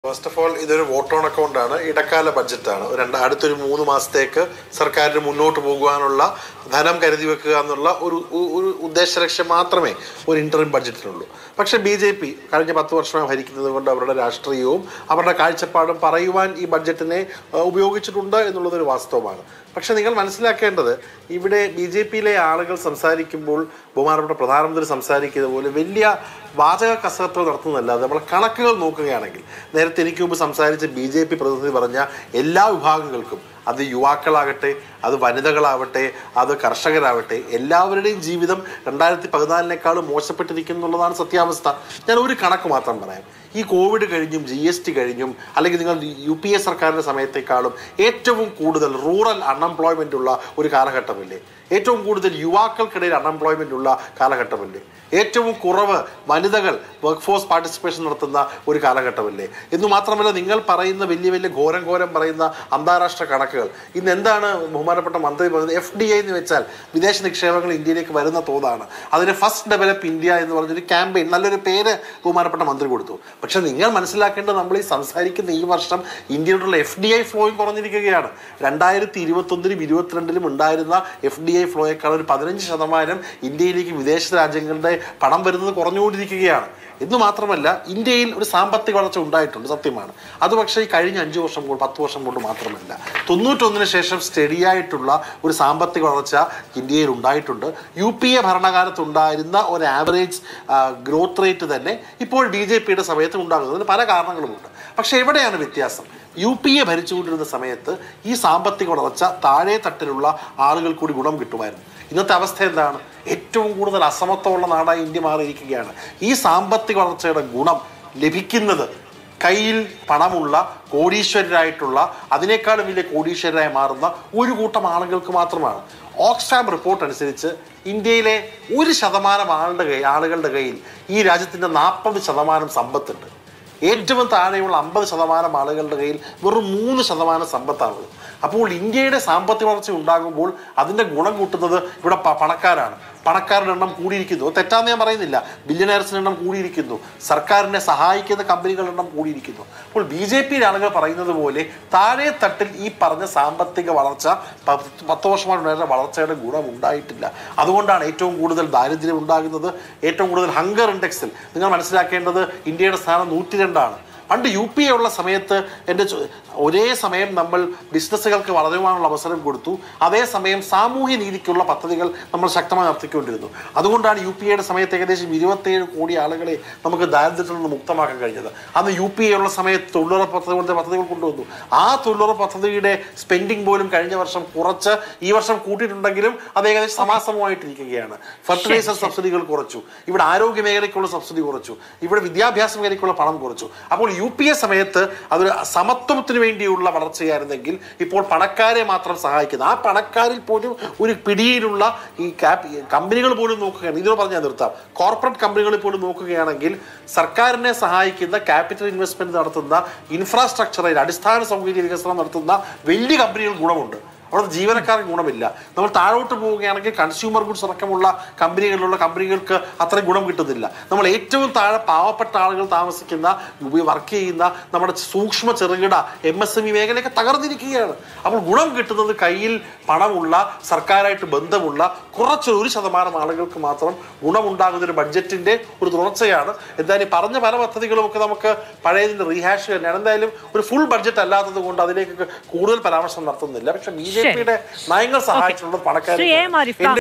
first of all ഇതൊരു vote on account ആണ് ഇടക്കാല ബഡ്ജറ്റാണ് രണ്ട് അടുത്തൊരു മൂന്ന് മാസത്തേക്ക് സർക്കാരിന് മുന്നോട്ട് പോകുവാനുള്ള ധനം കരുതി വെക്കുക എന്നുള്ള ഒരു ഒരു- ഒരു ഉദ്ദേശ ലക്ഷ്യം മാത്രമേ ഒരു ഇന്റർം ബഡ്ജറ്റിനുള്ളൂ പക്ഷേ ബി ജെ പി കഴിഞ്ഞ പത്ത് വർഷമായി ഭരിക്കുന്നത് കൊണ്ട് അവരുടെ രാഷ്ട്രീയവും അവരുടെ കാഴ്ചപ്പാടും പറയുവാൻ ഈ ബഡ്ജറ്റിനെ ആ, ഉപയോഗിച്ചിട്ടുണ്ട് എന്നുള്ളതൊരു വാസ്തവമാണ് പക്ഷെ നിങ്ങൾ മനസ്സിലാക്കേണ്ടത് ഇവിടെ ബി ജെ പിയിലെ ആളുകൾ സംസാരിക്കുമ്പോൾ ബഹുമാനപ്പെട്ട പ്രധാനമന്ത്രി സംസാരിക്കുന്നത് പോലെ വലിയ വാചക കസരത്തുകൾ നടത്തുന്നതല്ലാതെ നമ്മൾ കണക്കുകൾ നോക്കുകയാണെങ്കിൽ നേരത്തെ എനിക്ക് മുമ്പ് സംസാരിച്ച ബി ജെ പി പ്രതിനിധി പറഞ്ഞ എല്ലാ വിഭാഗങ്ങൾക്കും അത് യുവാക്കളാകട്ടെ അത് വനിതകളാവട്ടെ അത് കർഷകരാവട്ടെ എല്ലാവരുടെയും ജീവിതം രണ്ടായിരത്തി പതിനാലിനേക്കാളും മോശപ്പെട്ടിരിക്കുന്നു എന്നുള്ളതാണ് സത്യാവസ്ഥ ഞാൻ ഒരു കണക്ക് മാത്രം പറയാം ഈ കോവിഡ് കഴിഞ്ഞും ജി എസ് ടി കഴിഞ്ഞും അല്ലെങ്കിൽ നിങ്ങൾ യു പി എ സർക്കാരിൻ്റെ സമയത്തേക്കാളും ഏറ്റവും കൂടുതൽ റൂറൽ അൺഎംപ്ലോയ്മെൻ്റ് ഉള്ള ഒരു കാലഘട്ടമല്ലേ ഏറ്റവും കൂടുതൽ യുവാക്കൾക്കിടയിൽ അൺഎംപ്ലോയ്മെൻ്റ് ഉള്ള കാലഘട്ടമല്ലേ ഏറ്റവും കുറവ് വനിതകൾ വർക്ക് ഫോഴ്സ് പാർട്ടിസിപ്പേഷൻ നടത്തുന്ന ഒരു കാലഘട്ടമല്ലേ എന്ന് മാത്രമല്ല നിങ്ങൾ പറയുന്ന വലിയ വലിയ ഘോരം ഘോരം പറയുന്ന അന്താരാഷ്ട്ര കണക്കുകൾ ഇന്ന് എന്താണ് ബഹുമാനപ്പെട്ട മന്ത്രി പറയുന്നത് എഫ് ഡി ഐ എന്ന് വെച്ചാൽ വിദേശ നിക്ഷേപങ്ങൾ ഇന്ത്യയിലേക്ക് വരുന്ന തോതാണ് അതിന് ഫസ്റ്റ് ഡെവലപ്പ് ഇന്ത്യ എന്ന് പറഞ്ഞൊരു ക്യാമ്പയിൻ നല്ലൊരു പേര് ബഹുമാനപ്പെട്ട മന്ത്രി കൊടുത്തു പക്ഷെ നിങ്ങൾ മനസ്സിലാക്കേണ്ടത് നമ്മൾ ഈ സംസാരിക്കുന്ന ഈ വർഷം ഇന്ത്യയിലുള്ള എഫ് ഡി ഐ ഫ്ലോയും കുറഞ്ഞിരിക്കുകയാണ് രണ്ടായിരത്തി ഇരുപത്തൊന്നിലും ഇരുപത്തിരണ്ടിലും ഉണ്ടായിരുന്ന എഫ് ഡി ഐ ഫ്ലോയേക്കാൾ ഒരു പതിനഞ്ച് ശതമാനം ഇന്ത്യയിലേക്ക് വിദേശ രാജ്യങ്ങളുടെ പണം വരുന്നത് കുറഞ്ഞുകൊണ്ടിരിക്കുകയാണ് എന്ന് മാത്രമല്ല ഇന്ത്യയിൽ ഒരു സാമ്പത്തിക വളർച്ച ഉണ്ടായിട്ടുണ്ട് സത്യമാണ് അത് പക്ഷേ ഈ കഴിഞ്ഞ അഞ്ച് വർഷം കൊണ്ട് പത്ത് വർഷം കൊണ്ട് മാത്രമല്ല തൊണ്ണൂറ്റൊന്നിന് ശേഷം സ്റ്റഡി ആയിട്ടുള്ള ഒരു സാമ്പത്തിക വളർച്ച ഇന്ത്യയിൽ ഉണ്ടായിട്ടുണ്ട് യു പി എ ഭരണകാലത്ത് ഉണ്ടായിരുന്ന ഒരു ആവറേജ് ഗ്രോത്ത് റേറ്റ് തന്നെ ഇപ്പോൾ ബി ജെ പിയുടെ സമയത്ത് ഉണ്ടാകുന്നതിന് പല കാരണങ്ങളുമുണ്ട് പക്ഷേ എവിടെയാണ് വ്യത്യാസം യു പി എ ഭരിച്ചുകൊണ്ടിരുന്ന സമയത്ത് ഈ സാമ്പത്തിക വളർച്ച താഴെ തട്ടിലുള്ള ആളുകൾ കൂടി ഗുണം കിട്ടുമായിരുന്നു ഇന്നത്തെ അവസ്ഥ എന്താണ് ഏറ്റവും കൂടുതൽ അസമത്വമുള്ള നാടായി ഇന്ത്യ മാറിയിരിക്കുകയാണ് ഈ സാമ്പത്തിക വളർച്ചയുടെ ഗുണം ലഭിക്കുന്നത് കയ്യിൽ പണമുള്ള കോടീശ്വരരായിട്ടുള്ള അതിനേക്കാളും വലിയ കോടീശ്വരരായി മാറുന്ന ഒരു കൂട്ടം ആളുകൾക്ക് മാത്രമാണ് ഓക്സ്ഫാം റിപ്പോർട്ട് അനുസരിച്ച് ഇന്ത്യയിലെ ഒരു ശതമാനം ആളുടെ കൈ ആളുകളുടെ കയ്യിൽ ഈ രാജ്യത്തിൻ്റെ നാൽപ്പത് ശതമാനം സമ്പത്തുണ്ട് ഏറ്റവും താഴെയുള്ള അമ്പത് ശതമാനം ആളുകളുടെ കയ്യിൽ വെറും മൂന്ന് ശതമാനം സമ്പത്താണുള്ളത് അപ്പോൾ ഇന്ത്യയുടെ സാമ്പത്തിക വളർച്ച ഉണ്ടാകുമ്പോൾ അതിൻ്റെ ഗുണം കൂട്ടുന്നത് ഇവിടെ പ- പണക്കാരാണ് പണക്കാരുടെ എണ്ണം കൂടിയിരിക്കുന്നു അത് തെറ്റാന്ന് ഞാൻ പറയുന്നില്ല ബില്യനേഴ്സിൻ്റെ എണ്ണം കൂടിയിരിക്കുന്നു സർക്കാരിനെ സഹായിക്കുന്ന കമ്പനികളുടെ എണ്ണം കൂടിയിരിക്കുന്നു അപ്പോൾ ബി ജെ പിയിലെ ആളുകൾ പറയുന്നത് പോലെ താഴെ തട്ടിൽ ഈ പറഞ്ഞ സാമ്പത്തിക വളർച്ച പത്ത് പത്ത് വർഷമായിട്ടുണ്ടായിരുന്ന വളർച്ചയുടെ ഗുണം ഉണ്ടായിട്ടില്ല അതുകൊണ്ടാണ് ഏറ്റവും കൂടുതൽ ദാരിദ്ര്യം ഉണ്ടാകുന്നത് ഏറ്റവും കൂടുതൽ ഹങ്കർ ഇൻഡെക്സിൽ നിങ്ങൾ മനസ്സിലാക്കേണ്ടത് ഇന്ത്യയുടെ സ്ഥാനം നൂറ്റി രണ്ടാണ് പണ്ട് യു പി എ ഉള്ള സമയത്ത് എൻ്റെ ചോ- ഒരേ സമയം നമ്മൾ ബിസിനസ്സുകൾക്ക് വളരുവാനുള്ള അവസരം കൊടുത്തു അതേസമയം സാമൂഹ്യ നീതിക്കുള്ള പദ്ധതികൾ നമ്മൾ ശക്തമായി നടത്തിക്കൊണ്ടിരുന്നു അതുകൊണ്ടാണ് യു പി എയുടെ സമയത്ത് ഏകദേശം ഇരുപത്തേഴ് കോടി ആളുകളെ നമുക്ക് ദാരിദ്ര്യത്തിൽ നിന്ന് മുക്തമാക്കാൻ കഴിഞ്ഞത് അന്ന് യു പി എ ഉള്ള സമയത്ത് തൊഴിലുറപ്പ് പദ്ധതി പോലത്തെ പദ്ധതികൾ കൊണ്ടുവന്നു ആ തൊഴിലുറപ്പ് പദ്ധതിയുടെ സ്പെൻഡിങ് പോലും കഴിഞ്ഞ വർഷം കുറച്ച് ഈ വർഷം കൂട്ടിയിട്ടുണ്ടെങ്കിലും അത് ഏകദേശം സമാസമമായിട്ടിരിക്കുകയാണ് ഫെർട്ടിലൈസർ സബ്സിഡികൾ കുറച്ചു ഇവിടെ ആരോഗ്യ മേഖലയ്ക്കുള്ള സബ്സിഡി കുറച്ചു ഇവിടെ വിദ്യാഭ്യാസ മേഖലയ്ക്കുള്ള പണം കുറച്ചു അപ്പോൾ യു പി എ സമയത്ത് അതൊരു സമത്വത്തിന് വേണ്ടിയുള്ള വളർച്ചയായിരുന്നെങ്കിൽ ഇപ്പോൾ പണക്കാരെ മാത്രം സഹായിക്കുന്നു ആ പണക്കാരിൽ പോലും ഒരു പിടിയിലുള്ള ഈ ക്യാപ് കമ്പനികൾ പോലും നോക്കുകയാണ് ഇതിനോട് പറഞ്ഞാൽ നിർത്താം കോർപ്പറേറ്റ് കമ്പനികളിൽ പോലും നോക്കുകയാണെങ്കിൽ സർക്കാരിനെ സഹായിക്കുന്ന ക്യാപിറ്റൽ ഇൻവെസ്റ്റ്മെന്റ് നടത്തുന്ന ഇൻഫ്രാസ്ട്രക്ചറിൽ അടിസ്ഥാന സൗകര്യ വികസനം നടത്തുന്ന വലിയ കമ്പനികൾ ഗുണമുണ്ട് അവിടെ ജീവനക്കാർക്ക് ഗുണമില്ല നമ്മൾ താഴോട്ട് പോവുകയാണെങ്കിൽ കൺസ്യൂമർ ഗുഡ്സ് അടക്കമുള്ള കമ്പനികളിലുള്ള കമ്പനികൾക്ക് അത്ര ഗുണം കിട്ടുന്നില്ല നമ്മൾ ഏറ്റവും താഴെ പാവപ്പെട്ട ആളുകൾ താമസിക്കുന്ന വർക്ക് ചെയ്യുന്ന നമ്മുടെ സൂക്ഷ്മ ചെറുകിട എം എസ് എം ഇ മേഖലയൊക്കെ തകർന്നിരിക്കുകയാണ് അപ്പോൾ ഗുണം കിട്ടുന്നത് കയ്യിൽ പണമുള്ള സർക്കാരായിട്ട് ബന്ധമുള്ള കുറച്ച് ഒരു ശതമാനം ആളുകൾക്ക് മാത്രം ഗുണമുണ്ടാകുന്ന ഒരു ബഡ്ജറ്റിന്റെ ഒരു തുടർച്ചയാണ് എന്തായാലും ഈ പറഞ്ഞ പല പദ്ധതികളും ഒക്കെ നമുക്ക് പഴയതിന്റെ റീഹാഷ് തന്നെയാണ് എന്തായാലും ഒരു ഫുൾ ബഡ്ജറ്റ് അല്ലാത്തത് കൊണ്ട് അതിലേക്ക് കൂടുതൽ പരാമർശം നടത്തുന്നില്ല പക്ഷെ ബി ജെ പിയുടെ നയങ്ങൾ സഹായിച്ചിട്ടുള്ളത് ശ്രീ എ എം ആരിഫ് പണക്കാരെ